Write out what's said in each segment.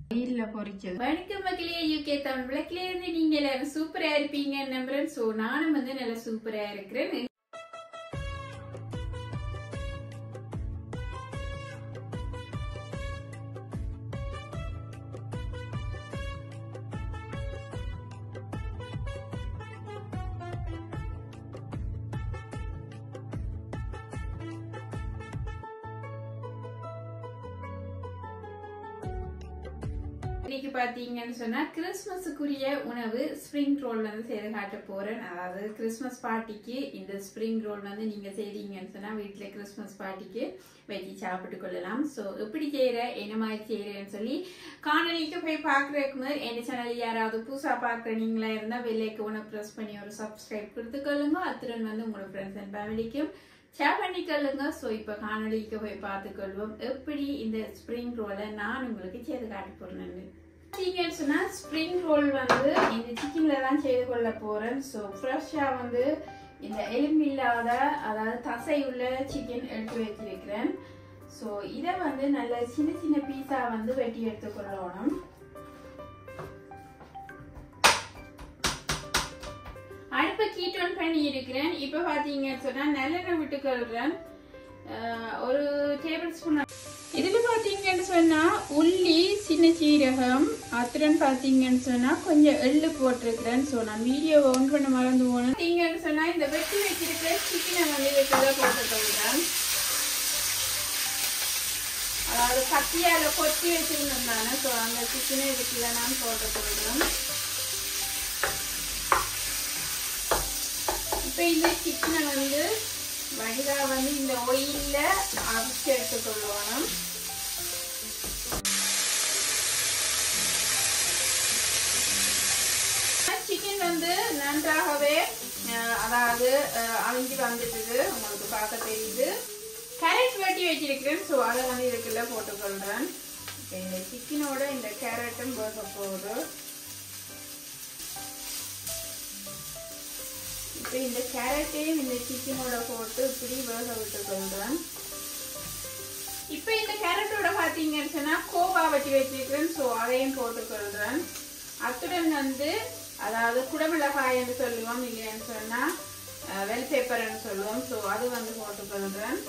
வெயில்ல பொரிச்சது வணக்கம் மக்களே யூகே தமிழ் விளக்கில இருந்து நீங்க எல்லாரும் சூப்பரா இருப்பீங்க நம்புறேன் சோ நானும் வந்து நல்லா சூப்பரா இருக்கிறேன் இன்னைக்கு பாத்தீங்கன்னு சொன்னா கிறிஸ்மஸுக்குரிய உணவு ஸ்ப்ரிங் ரோல் வந்து செய்து காட்ட போறேன் அதாவது கிறிஸ்மஸ் பார்ட்டிக்கு இந்த ஸ்ப்ரிங் ரோல் வந்து நீங்க செய்றீங்கன்னு சொன்னா வீட்டுல கிறிஸ்மஸ் பார்ட்டிக்கு வச்சு சாப்பிட்டு கொள்ளலாம் ஸோ எப்படி செய்யற என்ன மாதிரி செய்யறேன்னு சொல்லி காணொலிக்கு போய் பார்க்கறதுக்கு முதல் என் சேனல் யாராவது புதுசா பார்க்குற நீங்களா இருந்தா வெள்ளைக்கு உணவு ப்ரெஸ் பண்ணி ஒரு சப்ஸ்கிரைப் கொடுத்துக்கொள்ளுங்க அத்துடன் வந்து உங்களோட ஃப்ரெண்ட்ஸ் அண்ட் ஃபேமிலிக்கும் ஷேர் பண்ணிக்கொள்ளுங்க ஸோ இப்போ காணொலிக்கு போய் பார்த்துக்கொள்வோம் எப்படி இந்த ஸ்ப்ரிங் ரோலை நான் உங்களுக்கு செய்து காட்ட போறேன் பார்த்தீங்கன்னு சொன்னா ஸ்ப்ரிங் ரோல் வந்து இந்த சிக்கன்ல தான் செய்து கொள்ள போறேன் ஸோ ஃப்ரெஷ்ஷாக வந்து இந்த எலும்பில்லாத அதாவது தசை உள்ள சிக்கன் எடுத்து வச்சிருக்கிறேன் ஸோ இதை வந்து நல்ல சின்ன சின்ன பீஸா வந்து வெட்டி எடுத்துக்கொள்ளணும் அடுப்பை கீட் ஆன் பண்ணி இருக்கிறேன் இப்போ பார்த்தீங்கன்னு சொன்னால் நல்லெண்ணெய் விட்டுக்கொள்கிறேன் ஒரு டேபிள் ஸ்பூன் இதில் பார்த்தீங்கன்னு சொன்னால் உள்ளி சின்ன சீரகம் அத்துடன் பார்த்தீங்கன்னு சொன்னால் கொஞ்சம் எள்ளு போட்டிருக்கிறேன் ஸோ நான் வீடியோ ஆன் பண்ண மறந்து போனேன் பார்த்தீங்கன்னு சொன்னால் இந்த வெட்டி வச்சிருக்கிற சிக்கனை வந்து இதுக்குள்ள போட்டுக்கொள்கிறேன் அதாவது கத்தியால் கொத்தி வச்சிருந்தேன் தானே ஸோ அந்த சிக்கனை இதுக்குள்ள நான் போட்டுக்கொள்கிறேன் இப்போ இந்த சிக்கனை வந்து வடிகா வந்து இந்த ஒயில்ல அவிச்சு எடுத்துக்கொள்ளணும் சிக்கன் வந்து நன்றாகவே அதாவது அவிஞ்சு வந்துட்டுது உங்களுக்கு பார்க்க தெரியுது கேரட் வெட்டி வச்சிருக்கிறேன் ஸோ அதை வந்து இதுக்குள்ள போட்டுக்கொள்றேன் இந்த சிக்கனோட இந்த கேரட்டும் வேக போகுது இப்போ இந்த கேரட்டையும் இந்த சிக்கனோட போட்டு இப்படி வேக விட்டு கொள்றேன் இப்போ இந்த கேரட்டோட பார்த்தீங்கன்னு சொன்னால் கோவா வட்டி வச்சிருக்கிறேன் ஸோ அதையும் போட்டுக்கொள்கிறேன் அத்துடன் வந்து அதாவது குடமிளகாய் என்று சொல்லுவோம் இல்லைன்னு சொன்னால் வெல் பேப்பர்னு சொல்லுவோம் ஸோ அது வந்து போட்டுக்கொள்கிறேன்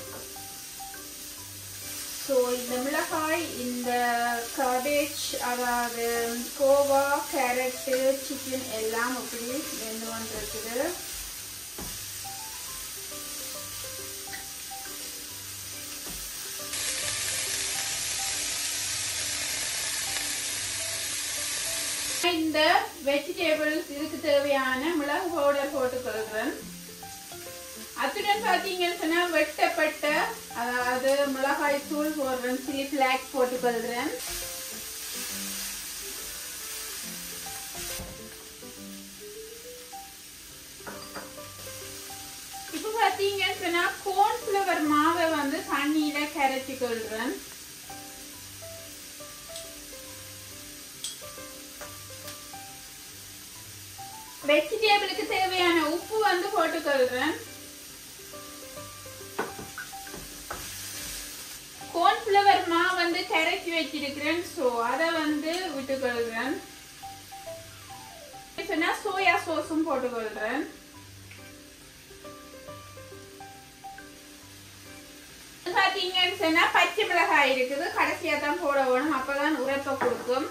ஸோ இந்த மிளகாய் இந்த கபேஜ் அதாவது கோவா கேரட்டு சிக்கன் எல்லாம் இப்படி வெந்து வந்துருக்குது இந்த வெஜிடபிள்ஸ் இதுக்கு தேவையான மிளகு பவுடர் போட்டுக்கொள்கிறேன் அத்துடன் பார்த்தீங்கன்னு சொன்னா வெட்டப்பட்ட அதாவது மிளகாய் தூள் போடுறேன் சில்லி பிளாக் போட்டுக்கொள்றேன் இப்போ பார்த்தீங்கன்னு சொன்னா கோர்ன்ஃப்ளவர் மாவை வந்து தண்ணியில கரைச்சி கொள்றேன் வெஜிடபிளுக்கு தேவையான உப்பு வந்து போட்டுக்கொள்றேன் கோர்ன்ஃப்ளவர் மா வந்து கரைச்சி வச்சிருக்கிறேன் ஸோ அதை வந்து விட்டுக்கொள்கிறேன் சொன்னா சோயா சோஸும் போட்டுக்கொள்கிறேன் பார்த்தீங்கன்னு சொன்னா பச்சை மிளகாய் இருக்குது கடைசியாக தான் போட வேணும் அப்பதான் உரைப்பை கொடுக்கும்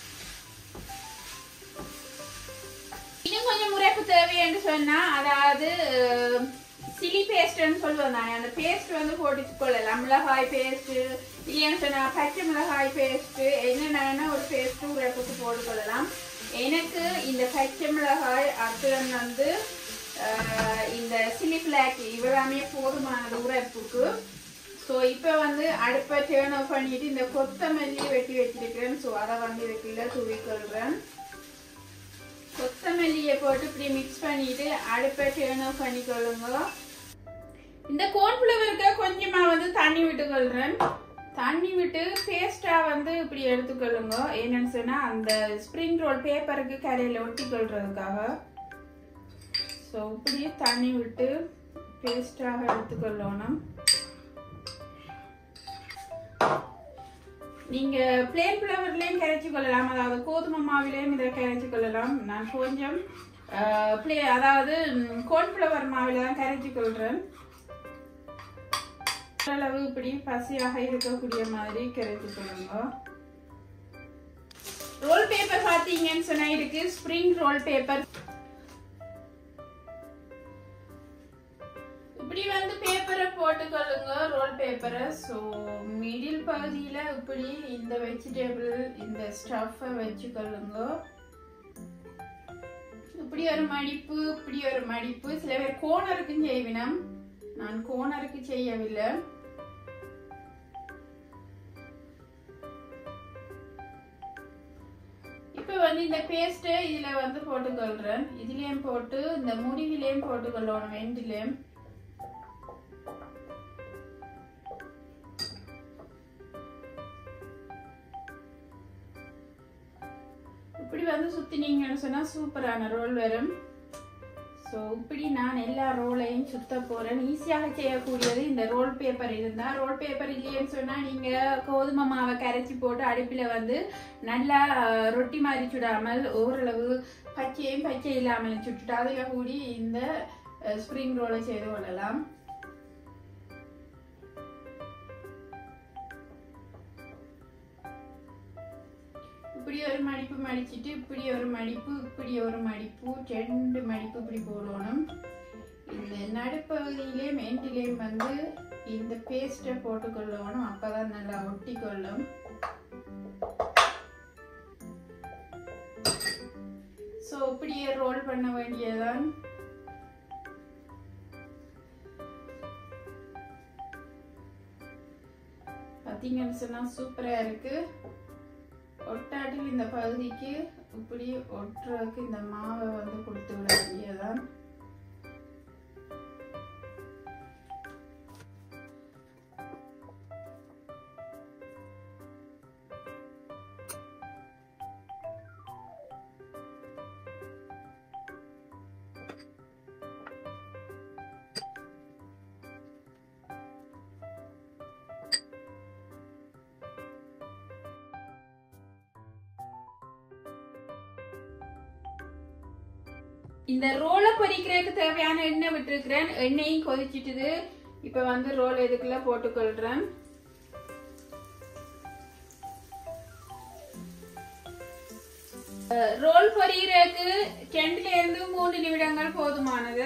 இன்னும் கொஞ்சம் உரைப்பு தேவைன்னு சொன்னா அதாவது சில்லி பேஸ்ட்னு சொல்லுவோம் தானே அந்த பேஸ்ட் வந்து போட்டு கொள்ளலாம் மிளகாய் பேஸ்ட் இல்லைன்னு சொன்னா பச்சை மிளகாய் பேஸ்ட் என்னென்ன ஒரு பேஸ்ட் உரைப்புக்கு போட்டுக்கொள்ளலாம் எனக்கு இந்த பச்சை மிளகாய் அத்துடன் வந்து இந்த சில்லி பிளாக் இவ்வளவுமே போதுமானது உரைப்புக்கு ஸோ இப்போ வந்து அடுப்பை டேர்ன் ஆஃப் பண்ணிட்டு இந்த கொத்தமல்லி வெட்டி வச்சிருக்கிறேன் ஸோ அதை வந்து இதுக்குள்ள துவிக்கொள்கிறேன் கொத்தமல்லியை போட்டு இப்படி மிக்ஸ் பண்ணிட்டு அடுப்பை டேர்ன் ஆஃப் பண்ணிக்கொள்ளுங்க இந்த கோன்ஃப்ளவருக்கு கொஞ்சமா வந்து தண்ணி விட்டுக்கொள்றேன் தண்ணி விட்டு பேஸ்டா வந்து இப்படி எடுத்துக்கொள்ளுங்க என்னன்னு சொன்னா அந்த ஸ்ப்ரிங் ரோல் பேப்பருக்கு கரையில ஒட்டி கொள்றதுக்காக ஸோ இப்படி தண்ணி விட்டு பேஸ்டாக எடுத்துக்கொள்ளணும் நீங்க பிளேன் ஃப்ளவர்லயும் கரைச்சி கொள்ளலாம் அதாவது கோதுமை மாவிலையும் இதை கரைச்சி கொள்ளலாம் நான் கொஞ்சம் பிளே அதாவது கோன்ஃப்ளவர் மாவில தான் கரைச்சி கொள்றேன் அளவு இப்படி பசியாக இருக்கக்கூடிய மாதிரி கரைச்சி கொள்ளுங்க ரோல் பேப்பர் பாத்தீங்கன்னு சொன்னா இருக்கு ஸ்ப்ரிங் ரோல் பேப்பர் இப்படி வந்து பேப்பரை போட்டுக்கொள்ளுங்க ரோல் பேப்பரை ஸோ மிடில் பகுதியில இப்படி இந்த வெஜிடபிள் இந்த ஸ்டஃப்பை வச்சுக்கொள்ளுங்க இப்படி ஒரு மடிப்பு இப்படி ஒரு மடிப்பு சில பேர் கோணருக்கும் செய்வினம் நான் கோணருக்கு செய்யவில்லை இப்போ வந்து இந்த பேஸ்ட்டை இதில் வந்து போட்டுக்கொள்கிறேன் இதுலேயும் போட்டு இந்த முடிவிலையும் போட்டுக்கொள்ளணும் வெண்டிலையும் இப்படி வந்து சுத்தினீங்கன்னு சொன்னா சூப்பரான ரோல் வரும் ஸோ இப்படி நான் எல்லா ரோலையும் சுத்த போறேன் ஈஸியாக செய்யக்கூடியது இந்த ரோல் பேப்பர் இருந்தா ரோல் பேப்பர் இல்லையேன்னு சொன்னா நீங்க கோதுமை மாவை கரைச்சி போட்டு அடுப்பில் வந்து நல்லா அஹ், ரொட்டி மாதிரி சுடாமல் ஓரளவு பச்சையும் பச்சை இல்லாமல் சுட்டுட்டு அதில் கூடி இந்த ஸ்ப்ரிங் ரோலை செய்து கொள்ளலாம் இப்படி ஒரு மடிப்பு மடிச்சிட்டு இப்படி ஒரு மடிப்பு இப்படி ஒரு மடிப்பு ரெண்டு மடிப்பு இப்படி போடணும் இந்த நடுப்பகுதியிலேயும் எண்டிலேயும் வந்து இந்த பேஸ்ட்டை போட்டுக்கொள்ளணும் அப்பதான் நல்லா ஒட்டி கொள்ளும் ஸோ இப்படியே ரோல் பண்ண வேண்டியதான் பார்த்தீங்கன்னு சொன்னால் சூப்பராக இருக்கு ஒட்டாட்டில் இந்த பகுதிக்கு இப்படி ஒட்டுறதுக்கு இந்த மாவை வந்து கொடுத்து விட வேண்டியதான் இந்த ரோலை பொரிக்கிறதுக்கு தேவையான எண்ணெய் விட்டுருக்கிறேன் எண்ணெயும் கொதிச்சிட்டுது இப்ப வந்து ரோல் இதுக்குள்ள போட்டுக்கொள்றேன் அஹ், ரோல் பொரிக்கிறதுக்கு ரெண்டுல இருந்து மூணு நிமிடங்கள் போதுமானது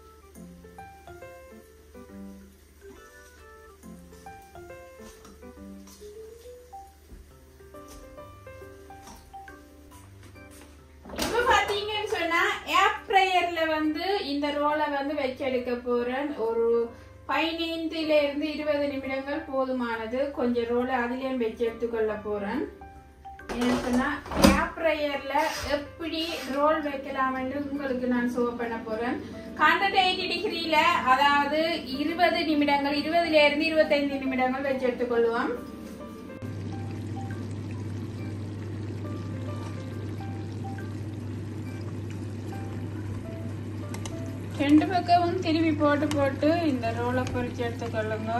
இப்ப பாத்தீங்கன்னு சொன்னா ஏர் ஃப்ரையர்ல வந்து இந்த ரோலை வந்து வச்சு எடுக்க போறேன் ஒரு பதினைந்துல இருந்து இருபது நிமிடங்கள் போதுமானது கொஞ்சம் ரோலை அதுலயும் வச்சு எடுத்துக்கொள்ள போறேன் என்ன சொன்னா ஏர் ஃப்ரையர்ல எப்படி ரோல் வைக்கலாம்னு உங்களுக்கு நான் ஷோ பண்ண போறேன் ஹண்ட்ரட் எயிட்டி டிகிரியில அதாவது இருபது நிமிடங்கள் இருபதுல இருந்து இருபத்தைந்து நிமிடங்கள் வச்சு எடுத்துக்கொள்வோம் ரெண்டு பக்கமும் திருப்பி போட்டு போட்டு இந்த ரோலை பொரிச்சு எடுத்துக்கொள்ளுங்க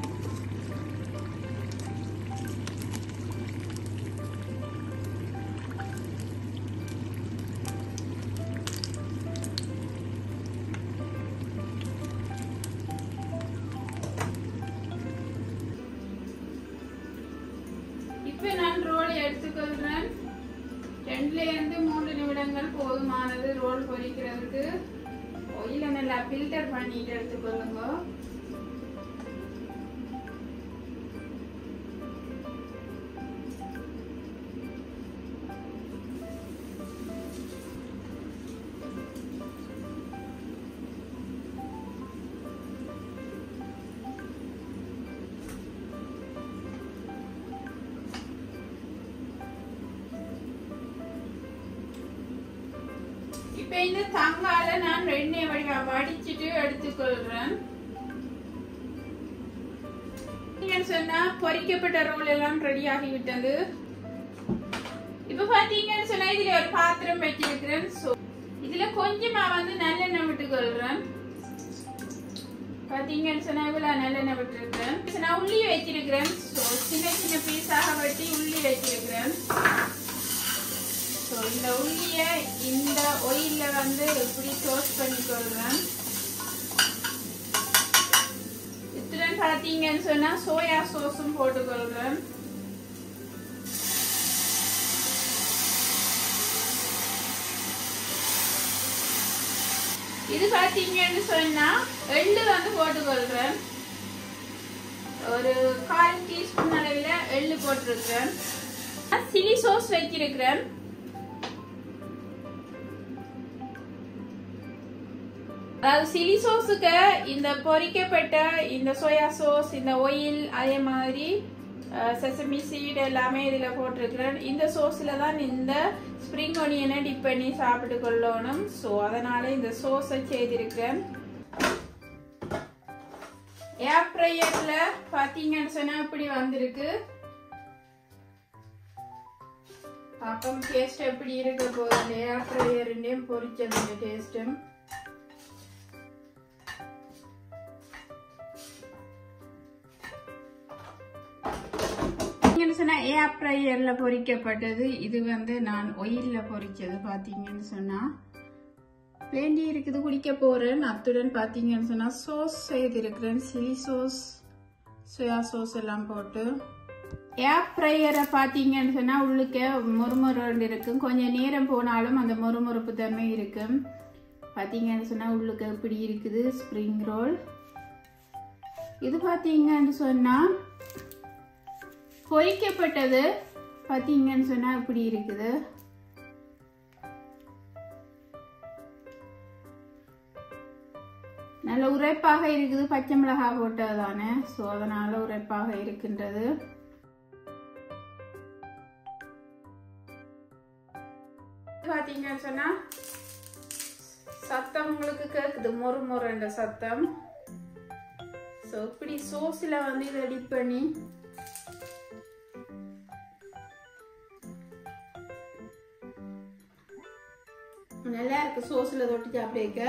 இப்ப நான் ரோலை எடுத்துக்கொள்றேன் ரெண்டுல இருந்து மூன்று நிமிடங்கள் போதுமானது ரோல் பொரிக்கிறதுக்கு ஒயில நல்லா ஃபில்டர் பண்ணிட்டு எடுத்துக்கொள்ளுங்க இப்ப இந்த தங்கால நான் எண்ணெய் வடிவா வடிச்சிட்டு எடுத்துக்கொள்றேன் நீங்கன்னு சொன்னா பொரிக்கப்பட்ட ரோல் எல்லாம் ரெடி ஆகிவிட்டது இப்ப பாத்தீங்கன்னு சொன்னா இதுல ஒரு பாத்திரம் வச்சிருக்கிறேன் So, இதுல கொஞ்சமா வந்து நல்லெண்ணெய் விட்டுக்கொள்றேன் பாத்தீங்கன்னு சொன்னா இவ்வளவு நல்லெண்ணெய் விட்டுருக்கிறேன் நான் உள்ளி வச்சிருக்கிறேன் So, சின்ன சின்ன பீஸாக வெட்டி உள்ளி வச்சிருக்கிறேன் ஸோ இந்த உள்ளிய இந்த ஒயில்ல வந்து எப்படி டோஸ்ட் பண்ணி கொள்றேன் இத்துடன் பார்த்தீங்கன்னு சொன்னா சோயா சோஸும் போட்டுக்கொள்றேன் இது பார்த்தீங்கன்னு சொன்னா எள்ளு வந்து போட்டுக்கொள்றேன் ஒரு கால் டீஸ்பூன் அளவில் எள்ளு போட்டிருக்கிறேன் சில்லி சோஸ் வைத்திருக்கிறேன் அதாவது சில்லி சோஸுக்கு இந்த பொரிக்கப்பட்ட இந்த சோயா சோஸ் இந்த ஒயில் அதே மாதிரி செசமி சீட் எல்லாமே இதில் போட்டிருக்கிறேன் இந்த சோஸில் தான் இந்த ஸ்ப்ரிங் ஒனியனை டிப் பண்ணி சாப்பிட்டு கொள்ளணும் ஸோ அதனால இந்த சோஸை செய்திருக்கிறேன் ஏர் ஃப்ரையர்ல பார்த்தீங்கன்னு சொன்னா இப்படி வந்திருக்கு பாப்பம் டேஸ்ட் எப்படி இருக்க போகுது ஏர் ஃப்ரையருண்டையும் பொரிச்சது டேஸ்ட்டும் பார்த்தீங்கன்னு சொன்னா ஏர் ஃப்ரையர்ல பொரிக்கப்பட்டது இது வந்து நான் ஒயில்ல பொரிச்சது பார்த்தீங்கன்னு சொன்னா வேண்டி இருக்குது குடிக்க போறேன் அத்துடன் பார்த்தீங்கன்னு சொன்னா சோஸ் செய்திருக்கிறேன் சில்லி சோஸ் சோயா சோஸ் எல்லாம் போட்டு ஏர் ஃப்ரையரை பார்த்தீங்கன்னு சொன்னா உள்ளுக்க மொறுமொறு இருக்கும் கொஞ்சம் நேரம் போனாலும் அந்த மொறுமொறுப்பு தன்மை இருக்கும் பார்த்தீங்கன்னு சொன்னா உள்ளுக்கு எப்படி இருக்குது ஸ்ப்ரிங் ரோல் இது பார்த்தீங்கன்னு சொன்னா பொரிக்கப்பட்டது பார்த்தீங்கன்னு சொன்னா இப்படி இருக்குது நல்ல உரைப்பாக இருக்குது பச்சை மிளகாய் போட்டது தானே ஸோ அதனால உரைப்பாக இருக்கின்றது பார்த்தீங்கன்னு சொன்னா சத்தம் உங்களுக்கு கேக்குது மொறு மொறுன்ற சத்தம் ஸோ இப்படி சோஸில் வந்து இதை டிப் பண்ணி நல்லா இருக்கு சோஸ்ல தொட்டு சாப்பிடுக்க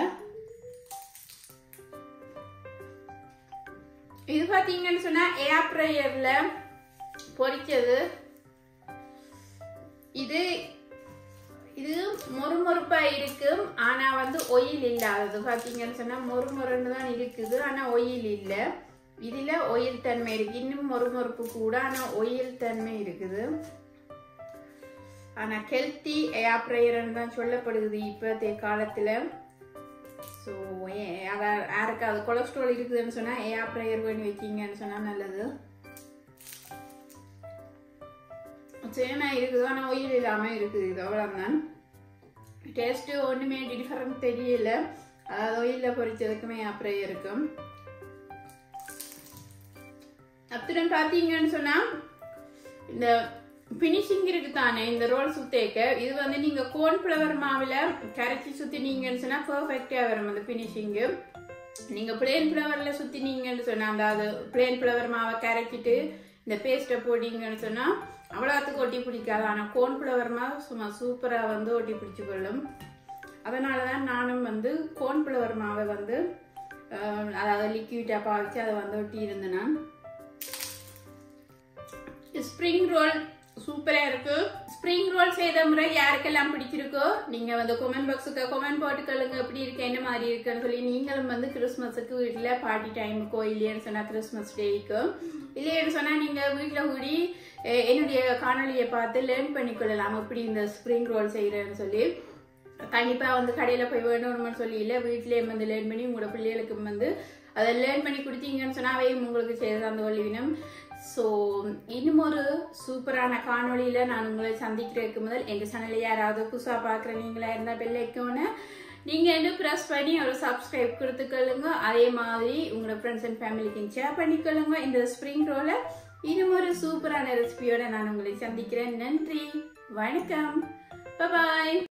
இது பாத்தீங்கன்னு சொன்னா ஏர் ஃப்ரையர்ல பொரிச்சது இது இது மொறுமொறுப்பா இருக்கும் ஆனா வந்து ஒயில் இல்லாதது பாத்தீங்கன்னு சொன்னா மொறுமொறுன்னு தான் இருக்குது ஆனா ஒயில் இல்ல இதுல ஒயில் தன்மை இருக்கு இன்னும் மொறுமொறுப்பு கூட ஆனா ஒயில் தன்மை இருக்குது ஆனா ஹெல்த்தி ஏர் ப்ரேயர்னு தான் சொல்லப்படுது இப்போதைய காலத்துல ஸோ யாருக்காவது கொலஸ்ட்ரால் இருக்குதுன்னு சொன்னா ஏர் ப்ரேயர் பண்ணி வைக்கிங்கன்னு சொன்னா நல்லது சேனா இருக்குது ஆனால் ஒயில் இல்லாமல் இருக்குது இது அவ்வளோதான் டேஸ்ட்டு ஒன்றுமே டிஃபரெண்ட் தெரியல அதாவது ஒயிலில் பொரிச்சதுக்குமே அப்புறம் இருக்கும் அத்துடன் பார்த்தீங்கன்னு சொன்னால் இந்த ஃபினிஷிங் இருக்கு தானே இந்த ரோல் சுத்தேக்க இது வந்து நீங்க கோர்ன்ஃப்ளவர் மாவுல கரைச்சி சுத்தினீங்கன்னு சொன்னா பெர்ஃபெக்டா வரும் அந்த ஃபினிஷிங்கு நீங்க பிளேன் ஃப்ளவர்ல சுத்தினீங்கன்னு சொன்னா அந்த அது பிளேன் ஃப்ளவர் மாவை கரைச்சிட்டு இந்த பேஸ்ட்டை போட்டீங்கன்னு சொன்னா அவ்வளோத்துக்கு ஒட்டி பிடிக்காது ஆனால் கோர்ன்ஃப்ளவர் மாவு சும்மா சூப்பராக வந்து ஒட்டி பிடிச்சு கொள்ளும் அதனால தான் நானும் வந்து கோர்ன்ஃப்ளவர் மாவை வந்து அதாவது லிக்விட்டாக பாவிச்சு அதை வந்து ஒட்டி இருந்தேன் நான் ஸ்ப்ரிங் ரோல் சூப்பரா இருக்கு ஸ்ப்ரிங் ரோல் செய்த முறை யாருக்கெல்லாம் பிடிச்சிருக்கோ நீங்க வந்து கொமெண்ட் பாக்ஸுக்கு கொமெண்ட் போட்டுக்கொள்ளுங்க எப்படி இருக்கு என்ன மாதிரி இருக்குன்னு சொல்லி நீங்களும் வந்து கிறிஸ்மஸுக்கு வீட்டுல பார்ட்டி டைமுக்கோ இல்லையன்னு சொன்னா கிறிஸ்மஸ் டேக்கு இல்லையன்னு சொன்னா நீங்க வீட்டுல கூடி என்னுடைய காணொலியை பார்த்து லேர்ன் பண்ணிக்கொள்ளலாம் எப்படி இந்த ஸ்ப்ரிங் ரோல் செய்யறேன்னு சொல்லி கண்டிப்பா வந்து கடையில போய் வேணும்னு சொல்லி இல்ல வீட்லயே வந்து லேர்ன் பண்ணி உங்களோட பிள்ளைகளுக்கு வந்து அதை லேர்ன் பண்ணி கொடுத்தீங்கன்னு சொன்னாவே உங்களுக்கு செய்த அந்த வழிவினம் ஸோ இன்னும் ஒரு சூப்பரான காணொளியில் நான் உங்களை சந்திக்கிறதுக்கு முதல் எங்கள் சேனலை யாராவது புதுசாக பார்க்குற நீங்களா இருந்தால் பெல்லைக்கோன்னு நீங்கள் வந்து ப்ரெஸ் பண்ணி ஒரு சப்ஸ்கிரைப் கொடுத்துக்கொள்ளுங்க அதே மாதிரி உங்களோட ஃப்ரெண்ட்ஸ் அண்ட் ஃபேமிலிக்கு ஷேர் பண்ணிக்கொள்ளுங்க இந்த ஸ்ப்ரிங் ரோலை இன்னும் ஒரு சூப்பரான ரெசிபியோட நான் உங்களை சந்திக்கிறேன் நன்றி வணக்கம் பாய்